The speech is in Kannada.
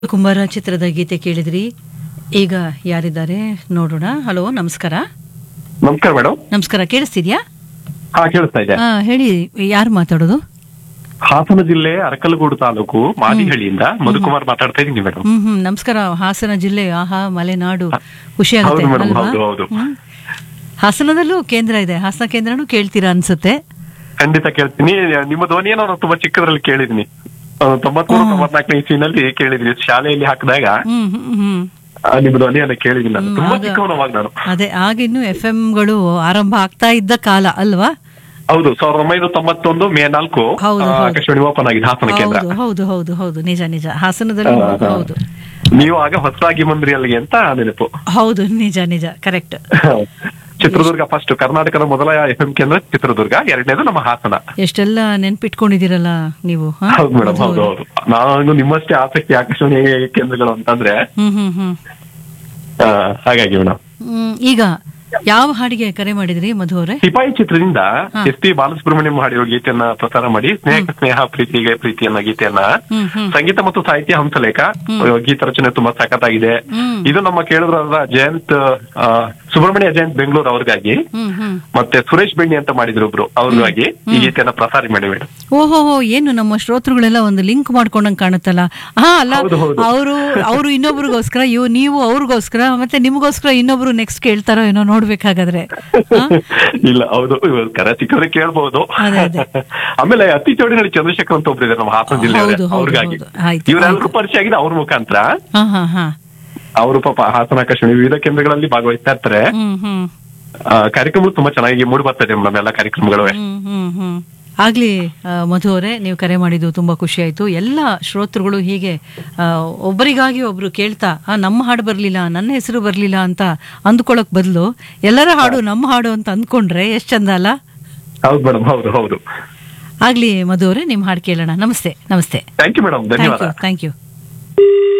ಕುಂಬಾರ ಚಿತ್ರದ ಗೀತೆ ಕೇಳಿದ್ರಿ ಈಗ ಯಾರಿದ್ದಾರೆ ನೋಡೋಣ ಹಲೋ ನಮಸ್ಕಾರ ನಮಸ್ಕಾರ ಮೇಡಮ್ ನಮಸ್ಕಾರ ಕೇಳಿಸ್ತಿದ್ಯಾ ಹಾ ಕೇಳಿಸ್ತಾ ಇದೆ ಆ, ಹೇಳಿ ಯಾರು ಮಾತಾಡೋದು ಹಾಸನ ಜಿಲ್ಲೆ ಅರಕಲಗೂಡು ತಾಲೂಕು ಮಾದಿಹಳ್ಳಿಯಿಂದ ಮಧುಕುಮಾರ್ ಮಾತಾಡ್ತಾ ಇದ್ದೀನಿ ಮೇಡಮ್ ಹ್ಮ್ ಹ್ಮ್ ನಮಸ್ಕಾರ ಹಾಸನ ಜಿಲ್ಲೆ ಆಹಾ ಮಲೆನಾಡು ಖುಷಿ ಆಗುತ್ತೆ ಹೌದು ಮೇಡಮ್ ಅಲ್ವಾ ಹೌದು ಹೌದು ಹ್ಮ್. ಹಾಸನದಲ್ಲೂ ಕೇಂದ್ರ ಇದೆ ಹಾಸನ ಕೇಂದ್ರನೂ ಕೇಳ್ತೀರಾ ಅನ್ಸುತ್ತೆ ಖಂಡಿತ ಕೇಳ್ತೀನಿ ನಿಮ್ಮ ಧ್ವನಿಯನ್ನು ನಾನು ತುಂಬಾ ಚಿಕ್ಕದ್ರಲ್ಲಿ ಕೇಳಿದೀನಿ ತೊಂಬತ್ಮೂರು ತೊಂಬತ್ನಾಲ್ಕನೇ ಇಸ್ವಿನಲ್ಲಿ ಕೇಳಿದ್ರಿ ಶಾಲೆಯಲ್ಲಿ ಹಾಕಿದಾಗ ಹ್ಮ್ ಹ್ಮ್ ಹ್ಮ್ ಆ, ನಿಮ್ಮ ಧ್ವನಿಯನ್ನ ಕೇಳಿದ್ದೀನಿ ನಾನು ಹ್ಮ್, ತುಂಬಾ ಆಗ- ಚಿಕ್ಕವನವಾಗ ನಾನು ಅದೇ ಆಗಿನ್ನು ಎಫ್ ಗಳು ಆರಂಭ ಆಗ್ತಾ ಇದ್ದ ಕಾಲ ಅಲ್ವಾ ಹೌದು ಸಾವಿರದ ಒಂಬೈನೂರ ತೊಂಬತ್ತೊಂದು ಮೇ ನಾಲ್ಕು ಹೌದು, ಆ, ಹೌದು. ಆಕಾಶವಾಣಿ ಓಪನ್ ಆಗಿದೆ ಹಾಸನ ಕೇಂದ್ರ ಹೌದು ಹೌದು ಹೌದು ಹೌದು ನಿಜ ನಿಜ ಹಾಸನದಲ್ಲೂ ಹಾ, ಹಾ. ಹೌದು ನೀವು ಆಗ ಹೊಸದಾಗಿ ಬಂದ್ರಿ ಅಲ್ಲಿಗೆ ಅಂತ ನೆನಪು ಹೌದು ನಿಜ ನಿಜ ಕರೆಕ್ಟ್ ಚಿತ್ರದುರ್ಗ ಫಸ್ಟ್ ಕರ್ನಾಟಕದ ಮೊದಲ ಎಫ್ ಎಂ ಕೇಂದ್ರ ಚಿತ್ರದುರ್ಗ ಎರಡನೇದು ನಮ್ಮ ಹಾಸನ ಎಷ್ಟೆಲ್ಲ ನೆನ್ಪಿಟ್ಕೊಂಡಿದ್ದೀರಲ್ಲ ನೀವು ಹಾ? ಹೌದು ಮೇಡಮ್ ಹೌದು ಹೌದು ನಾನು ನಿಮ್ಮಷ್ಟೇ ಆಸಕ್ತಿ ಆಕಾಶವಾಣಿ ಕೇಂದ್ರಗಳು ಅಂತಂದ್ರೆ ಹ್ಮ್ ಹ್ಮ್ ಹ್ಮ್ ಆ, ಹಾಗಾಗಿ ಮೇಡಮ್ ಹ್ಮ್, ಈಗ ಯಾವ ಹಾಡಿಗೆ ಕರೆ ಮಾಡಿದ್ರಿ ಮಧು ಅವರೇ ಸಿಪಾಯಿ ಚಿತ್ರದಿಂದ ಹಾ. ಎಸ್ ಪಿ ಬಾಲಸುಬ್ರಹ್ಮಣ್ಯಂ ಹಾಡಿರೋ ಗೀತೆಯನ್ನ ಪ್ರಸಾರ ಮಾಡಿ ಸ್ನೇಹಕ್ಕೆ ಸ್ನೇಹ ಪ್ರೀತಿಗೆ ಪ್ರೀತಿಯನ್ನ ಗೀತೆಯನ್ನ ಹ್ಮ್ ಹ್ಮ್ ಸಂಗೀತ ಮತ್ತು ಸಾಹಿತ್ಯ ಹಂಸಲೇಖ ಗೀತ ರಚನೆ ತುಂಬಾ ಸಖತ್ತಾಗಿದೆ ಹ್ಮ್. ಇದು ನಮ್ಮ ಕೇಳಿದ್ರಾದ ಜಯಂತ್ ಆ, ಸುಬ್ರಹ್ಮಣ್ಯ ಜಯಂತ್ ಬೆಂಗಳೂರು ಅವ್ರಿಗಾಗಿ ಹ್ಮ್ ಹ್ಮ್ ಮತ್ತೆ ಸುರೇಶ್ ಬೆಣ್ಣಿ ಅಂತ ಮಾಡಿದ್ರು ಒಬ್ರು ಅವ್ರಿಗಾಗಿ ಈ ಗೀತೆಯನ್ನ ಪ್ರಸಾರ ಮಾಡಿ ಮೇಡಮ್ ಓಹೋ ಏನು ನಮ್ಮ ಶ್ರೋತೃಗಳೆಲ್ಲ ಒಂದು ಲಿಂಕ್ ಮಾಡ್ಕೊಂಡಂಗ್ ಕಾಣುತ್ತಲ್ಲ ಹಾ ಅಲ್ಲ ಹೌದು, ಹೌದು. ಅವರು ಅವರು ಇನ್ನೊಬ್ರಿಗೋಸ್ಕರ ಇವ್ ನೀವು ಅವ್ರಿಗೋಸ್ಕರ ಮತ್ತೆ ನಿಮ್ಗೋಸ್ಕರ ಇನ್ನೊಬ್ರು ನೆಕ್ಸ್ಟ್ ಕೇಳ್ತಾರೋ ಏನೋ ನೋಡ್ಬೇಕಾಗಾದ್ರೆ ಹಾ? ಇಲ್ಲ ಹೌದು ಇವಾಗ ಕರೆ ಸಿಕ್ಕಿದ್ರೆ ಕೇಳ್ಬಹುದು ಅದೇ, ಅದೇ. ಆಮೇಲೆ ಅತಿ ಚೌಡಿನಹಳ್ಳಿ ಚಂದ್ರಶೇಖರ್ ಅಂತ ಒಬ್ರು ಇದ್ದಾರೆ ನಮ್ಮ ಹಾಸನ ಹೌದು, ಜಿಲ್ಲೆಯವರು ಹೌದು, ಅವ್ರಿಗಾಗಿ ಹೌದು. ಆಯ್ತು, ಇವರೆಲ್ಲರೂ ಆಯ್ತು. ಪರಿಚಯ ಆಗಿದೆ ಅವ್ರ ಮುಖಾಂತರ ಹಾ ಹಾ ಹಾ ಅವರು ಪಾಪ ಹಾಸನ ಆಕಾಶವಾಣಿ ವಿವಿಧ ಕೇಂದ್ರಗಳಲ್ಲಿ ಭಾಗವಹಿಸ್ತಾ ಇರ್ತಾರೆ ಹ್ಮ್ ಹ್ಮ್ ಆ, ಕಾರ್ಯಕ್ರಮಗಳು ತುಂಬಾ ಚೆನ್ನಾಗಿ ಮೂಡಿ ಬರ್ತದೆ ಮೇಡಮ್ ಎಲ್ಲ ಕಾರ್ಯಕ್ರಮಗಳು ಹ್ಮ್ ಹ್ಮ್ ಹ್ಮ್ ಆಗ್ಲಿ ಆ, ಮಧು ಅವರೇ ನೀವು ಕರೆ ಮಾಡಿದ್ದು ತುಂಬಾ ಖುಷಿ ಆಯ್ತು ಎಲ್ಲ ಶ್ರೋತೃಗಳು ಹೀಗೆ ಆ, ಒಬ್ಬರಿಗಾಗಿ ಒಬ್ರು ಕೇಳ್ತಾ ಆ, ನಮ್ಮ ಹಾಡು ಬರ್ಲಿಲ್ಲ ನನ್ನ ಹೆಸರು ಬರ್ಲಿಲ್ಲ ಅಂತ ಅಂದ್ಕೊಳಕ್ ಬದಲು ಎಲ್ಲರ ಹಾಡು ನಮ್ಮ ಹಾಡು ಅಂತ ಅಂದ್ಕೊಂಡ್ರೆ ಎಷ್ಟ್ ಚಂದ ಅಲ್ಲ ಹೌದು ಮೇಡಮ್ ಹೌದು ಹೌದು ಆಗ್ಲಿ ಮಧು ಅವರೇ ನಿಮ್ ಹಾಡು ಕೇಳೋಣ ನಮಸ್ತೆ ನಮಸ್ತೆ ಥ್ಯಾಂಕ್ ಯು ಮೇಡಮ್ ಥ್ಯಾಂಕ್ ಧನ್ಯವಾದ ಯು ಥ್ಯಾಂಕ್ ಯು